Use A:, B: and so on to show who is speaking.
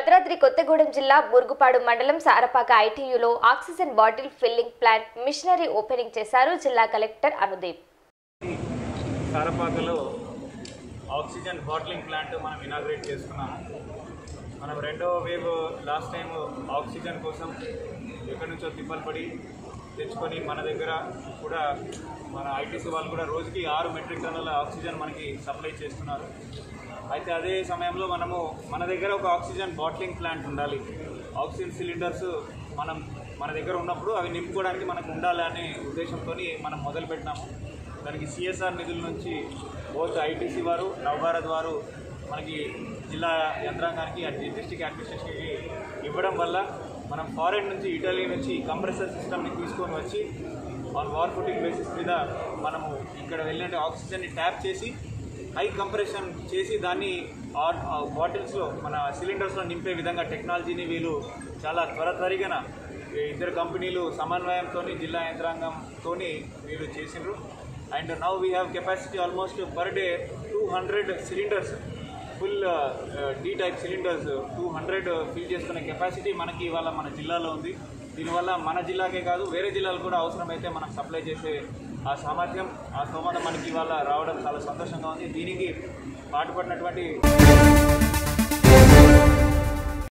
A: భద్రాద్రి కొత్తగూడెం జిల్లా బురుగుపాడు మండలం సారపాక ఐటీయూలో oxygen bottle filling plant machinery opening చేశారు జిల్లా కలెక్టర్ అనుదీప్
B: సారపాకలో ఆక్సిజన్ బాటిలింగ్ ప్లాంట్ మనం ఇనాగ్రేట్ చేసుకున్నాము మనం రెండో వేవ్ లాస్ట్ టైం ఆక్సిజన్ కోసం ఎక్కడి నుంచో తిప్పలు పడి తెచ్చుకొని మన దగ్గర కూడా మన ఐటీసీ వాళ్ళు కూడా రోజుకి ఆరు మెట్రిక్ టన్నుల ఆక్సిజన్ మనకి సప్లై చేస్తున్నారు అయితే అదే సమయంలో మనము మన దగ్గర ఒక ఆక్సిజన్ బాటిలింగ్ ప్లాంట్ ఉండాలి ఆక్సిజన్ సిలిండర్స్ మనం మన దగ్గర ఉన్నప్పుడు అవి నింపుకోవడానికి మనకు ఉండాలి అనే ఉద్దేశంతో మనం మొదలుపెట్టినాము దానికి సిఎస్ఆర్ నిధుల నుంచి బోత్ ఐటీసీ వారు నవభారత్ వారు మనకి జిల్లా యంత్రాంగానికి డిస్టిక్ అడ్మినిస్ట్రేషన్కి ఇవ్వడం వల్ల మనం ఫారెన్ నుంచి ఇటలీ నుంచి కంప్రెసర్ సిస్టమ్ని తీసుకొని వచ్చి ఆన్ వార్ ఫుటింగ్ బేసిస్ మీద మనము ఇక్కడ వెళ్ళినట్టు ఆక్సిజన్ని ట్యాప్ చేసి హై కంప్రెషన్ చేసి దాన్ని బాటిల్స్లో మన సిలిండర్స్లో నింపే విధంగా టెక్నాలజీని వీళ్ళు చాలా త్వర త్వరిగన ఈ ఇద్దరు కంపెనీలు సమన్వయంతో జిల్లా యంత్రాంగంతో వీళ్ళు చేసిండ్రు and now we have capacity almost per day two hundred cylinders full D type cylinders two hundred fill చేసుకునే కెపాసిటీ మనకి ఇవాళ మన జిల్లాలో ఉంది దీనివల్ల మన జిల్లాకే కాదు వేరే జిల్లాలు కూడా అవసరమైతే మనం సప్లై చేసే ఆ సామర్థ్యం ఆ స్తోమత మనకి ఇవాళ రావడం చాలా సంతోషంగా ఉంది దీనికి పాటుపడినటువంటి